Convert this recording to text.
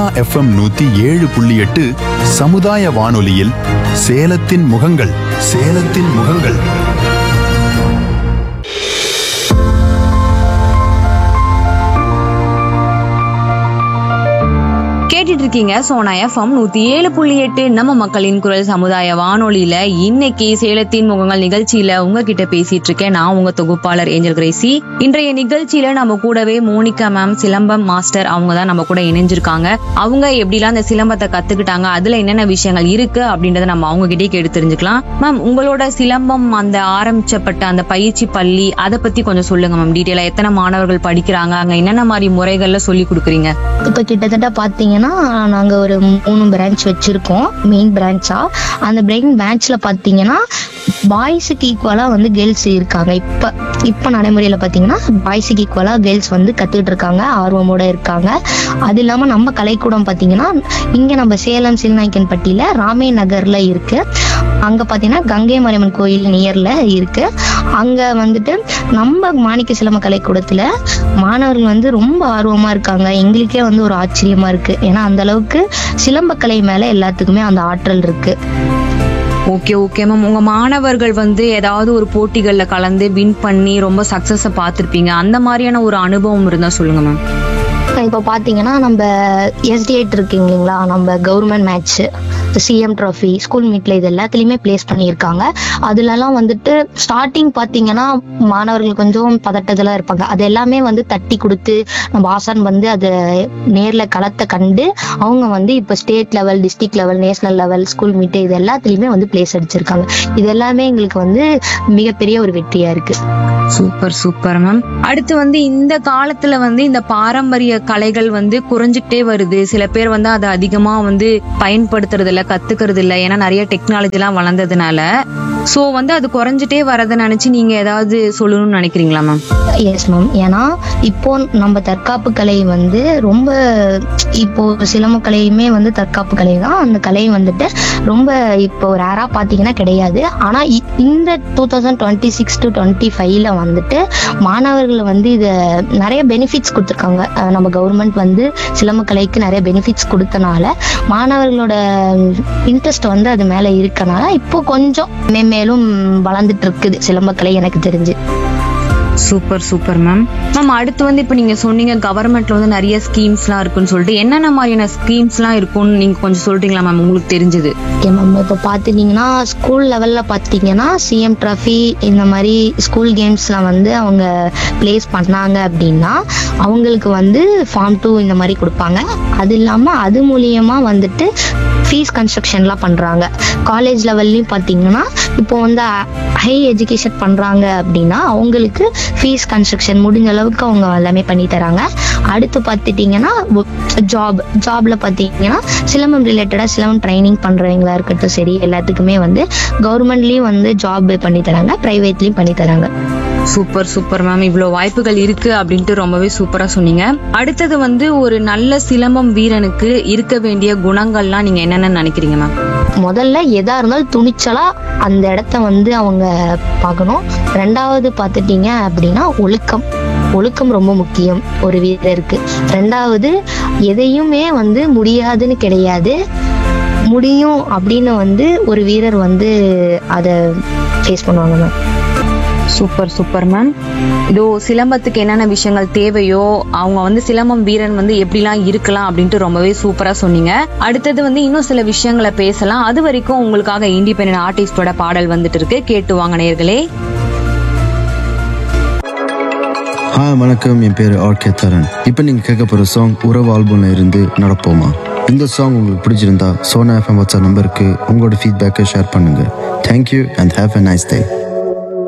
FM நூத்தி ஏழு புள்ளி எட்டு சமுதாய வானொலியில் சேலத்தின் முகங்கள் சேலத்தின் முகங்கள் கேட்டுட்டு இருக்கீங்க சோனா எஃப்எம் நூத்தி ஏழு புள்ளி எட்டு நம்ம மக்களின் குரல் சமுதாய வானொலியில இன்னைக்கு சேலத்தின் முகங்கள் நிகழ்ச்சியில உங்ககிட்ட பேசிட்டு இருக்கேன் நான் உங்க தொகுப்பாளர் ஏஞ்சல் கிரேசி இன்றைய நிகழ்ச்சியில நம்ம கூடவே மோனிகா மேம் சிலம்பம் மாஸ்டர் அவங்க தான் நம்ம கூட இணைஞ்சிருக்காங்க அவங்க எப்படிலாம் அந்த சிலம்பத்தை கத்துக்கிட்டாங்க அதுல என்னென்ன விஷயங்கள் இருக்கு அப்படின்றத நம்ம அவங்க கிட்டே கேட்டு தெரிஞ்சுக்கலாம் மேம் உங்களோட சிலம்பம் அந்த ஆரம்பிச்சப்பட்ட அந்த பயிற்சி பள்ளி அதை பத்தி கொஞ்சம் சொல்லுங்க மேம் டீட்டெயிலா எத்தனை மாணவர்கள் படிக்கிறாங்க அங்க என்னென்ன மாதிரி முறைகள்ல சொல்லி கொடுக்குறீங்க இப்போ கிட்டத்தட்ட பார்த்தீங்கன்னா நாங்கள் ஒரு மூணு பிரான்ச் வச்சுருக்கோம் மெயின் பிரான்ச்சாக அந்த மெயின் பிரான்ச்சில் பார்த்தீங்கன்னா பாய்ஸுக்கு ஈக்குவலாக வந்து கேர்ள்ஸ் இருக்காங்க இப்போ இப்போ நடைமுறையில் பார்த்தீங்கன்னா பாய்ஸுக்கு ஈக்குவலாக கேர்ள்ஸ் வந்து கற்றுக்கிட்டு இருக்காங்க ஆர்வமோட இருக்காங்க அது இல்லாமல் நம்ம கலைக்கூடம் பார்த்தீங்கன்னா இங்கே நம்ம சேலம் சில்நாய்க்கன்பட்டியில் ராமே நகரில் இருக்குது அங்கே பார்த்தீங்கன்னா கங்கை மரியம்மன் கோயில் நியரில் இருக்கு அங்கே வந்துட்டு நம்ம மாணிக்க சிலம்ப கலைக்கூடத்தில் மாணவர்கள் வந்து ரொம்ப ஆர்வமாக இருக்காங்க எங்களுக்கே வந்து ஒரு ஆச்சரியமா இருக்கு ஏன்னா அந்த அளவுக்கு சிலம்பக்கலை மேலே எல்லாத்துக்குமே அந்த ஆற்றல் இருக்கு ஓகே ஓகே மேம் உங்க மாணவர்கள் வந்து ஏதாவது ஒரு போட்டிகள்ல கலந்து வின் பண்ணி ரொம்ப சக்சஸ பார்த்திருப்பீங்க அந்த மாதிரியான ஒரு அனுபவம் இருந்தா சொல்லுங்க மேம் இப்போ பார்த்தீங்கன்னா நம்ம எஸ்டிஐட் இருக்கு இல்லைங்களா நம்ம government match CM trophy school மீட்ல இது எல்லாத்துலேயுமே பிளேஸ் பண்ணியிருக்காங்க அதுலலாம் வந்துட்டு ஸ்டார்டிங் பார்த்தீங்கன்னா மாணவர்கள் கொஞ்சம் பதட்டத்தில் இருப்பாங்க அது எல்லாமே வந்து தட்டி கொடுத்து நம்ம ஆசான் வந்து அதை நேரில் களத்தை கண்டு அவங்க வந்து இப்போ state level district level national level school meet இது எல்லாத்துலேயுமே வந்து பிளேஸ் அடிச்சிருக்காங்க இது எல்லாமே எங்களுக்கு வந்து மிகப்பெரிய ஒரு வெற்றியாக இருக்குது சூப்பர் சூப்பர் மேம் அடுத்து வந்து இந்த காலத்துல வந்து இந்த பாரம்பரிய கலைகள் வந்து குறைஞ்சிக்கிட்டே வருது சில பேர் வந்து அதை அதிகமா வந்து பயன்படுத்துறது இல்ல கத்துக்கிறது இல்ல ஏன்னா நிறைய டெக்னாலஜி எல்லாம் வளர்ந்ததுனால சோ வந்து அது குறைஞ்சிட்டே வரதை நினைச்சு நீங்க ஏதாவது சொல்லணும்னு நினைக்கிறீங்களா மேம் எஸ் மேம் ஏன்னா இப்போ நம்ம தற்காப்பு கலை வந்து ரொம்ப இப்போ சிலம்ப கலையுமே வந்து தற்காப்பு கலை தான் அந்த கலை வந்துட்டு ரொம்ப இப்போ ரேரா பார்த்தீங்கன்னா கிடையாது ஆனா இ- இந்த two thousand twenty six to twenty ஃபைவ்ல வந்துட்டு மாணவர்கள் வந்து இதை நிறைய பெனிஃபிட்ஸ் கொடுத்துருக்காங்க அஹ் நம்ம கவர்மெண்ட் வந்து சிலம்ப கலைக்கு நிறைய பெனிஃபிட்ஸ் கொடுத்தனால மாணவர்களோட இன்ட்ரெஸ்ட் வந்து அது மேல இருக்கனால இப்போ கொஞ்சம் மேலும் வளர்ந்துட்டு இருக்குது சிலம்பக்கலை எனக்கு தெரிஞ்சு சூப்பர் சூப்பர் மேம் மேம் அடுத்து வந்து இப்ப நீங்க சொன்னீங்க கவர்மெண்ட்ல வந்து நிறைய ஸ்கீம்ஸ்லாம் இருக்குன்னு சொல்லிட்டு என்னென்ன மாதிரியான ஸ்கீம்ஸ்லாம் இருக்கும்னு நீங்க கொஞ்சம் சொல்றீங்களா மேம் உங்களுக்கு தெரிஞ்சது ஓகே மேம் இப்போ பார்த்துட்டிங்கன்னா ஸ்கூல் லெவலில் பார்த்தீங்கன்னா சிஎம் ட்ராஃபி இந்த மாதிரி ஸ்கூல் கேம்ஸில் வந்து அவங்க ப்ளேஸ் பண்ணாங்க அப்படின்னா அவங்களுக்கு வந்து ஃபார்ம் டூ இந்த மாதிரி கொடுப்பாங்க அது இல்லாமல் அது மூலியமாக வந்துட்டு ஃபீஸ் கன்ஸ்ட்ரக்ஷன்லாம் பண்ணுறாங்க காலேஜ் லெவல்லையும் பார்த்தீங்கன்னா இப்போ வந்து ஹை எஜுகேஷன் பண்ணுறாங்க அப்படின்னா அவங்களுக்கு ஃபீஸ் கன்ஸ்ட்ரக்ஷன் முடிஞ்ச அளவுக்கு அவங்க எல்லாமே பண்ணி தராங்க அடுத்து பார்த்துட்டிங்கன்னா ஜாப் ஜாப்ல பார்த்தீங்கன்னா சிலம்பம் ரிலேட்டடாக சிலம்பம் ட்ரைனிங் பண்ணுறவங்களா இருக்கட்டும் சரி எல்லாத்துக்குமே வந்து கவர்மெண்ட்லேயும் வந்து ஜாப் பண்ணி தராங்க ப்ரைவேட்லேயும் பண்ணி தராங்க சூப்பர் சூப்பர் மேம் இவ்வளவு வாய்ப்புகள் இருக்கு அப்படின்ட்டு ரொம்பவே சூப்பரா சொன்னீங்க அடுத்தது வந்து ஒரு நல்ல சிலம்பம் வீரனுக்கு இருக்க வேண்டிய குணங்கள்லாம் நீங்க என்னென்ன நினைக்கிறீங்க மேம் முதல்ல எதா இருந்தாலும் துணிச்சலா அந்த இடத்த வந்து அவங்க பார்க்கணும் ரெண்டாவது பார்த்துட்டீங்க அப்படின்னா ஒழுக்கம் ஒழுக்கம் ரொம்ப முக்கியம் ஒரு வீரருக்கு ரெண்டாவது எதையுமே வந்து முடியாதுன்னு கிடையாது முடியும் அப்படின்னு வந்து ஒரு வீரர் வந்து அதை ஃபேஸ் பண்ணுவாங்க மேம் சூப்பர் சூப்பர் மேம் இதோ சிலம்பத்துக்கு என்னென்ன விஷயங்கள் தேவையோ அவங்க வந்து சிலம்பம் வீரன் வந்து எப்படிலாம் இருக்கலாம் அப்படின்ட்டு ரொம்பவே சூப்பரா சொன்னீங்க அடுத்தது வந்து இன்னும் சில விஷயங்களை பேசலாம் அது வரைக்கும் உங்களுக்காக இண்டிபெண்டன்ட் ஆர்டிஸ்டோட பாடல் வந்துட்டு இருக்கு கேட்டு வாங்க நேயர்களே ஹாய் வணக்கம் என் பேர் ஆர்கே தரன் இப்போ நீங்கள் கேட்க போகிற சாங் உறவு ஆல்பம்ல இருந்து நடப்போமா இந்த சாங் உங்களுக்கு பிடிச்சிருந்தா சோனா எஃப்எம் வாட்ஸ்அப் நம்பருக்கு உங்களோட ஃபீட்பேக்கை ஷேர் பண்ணுங்கள் thank you and have a nice day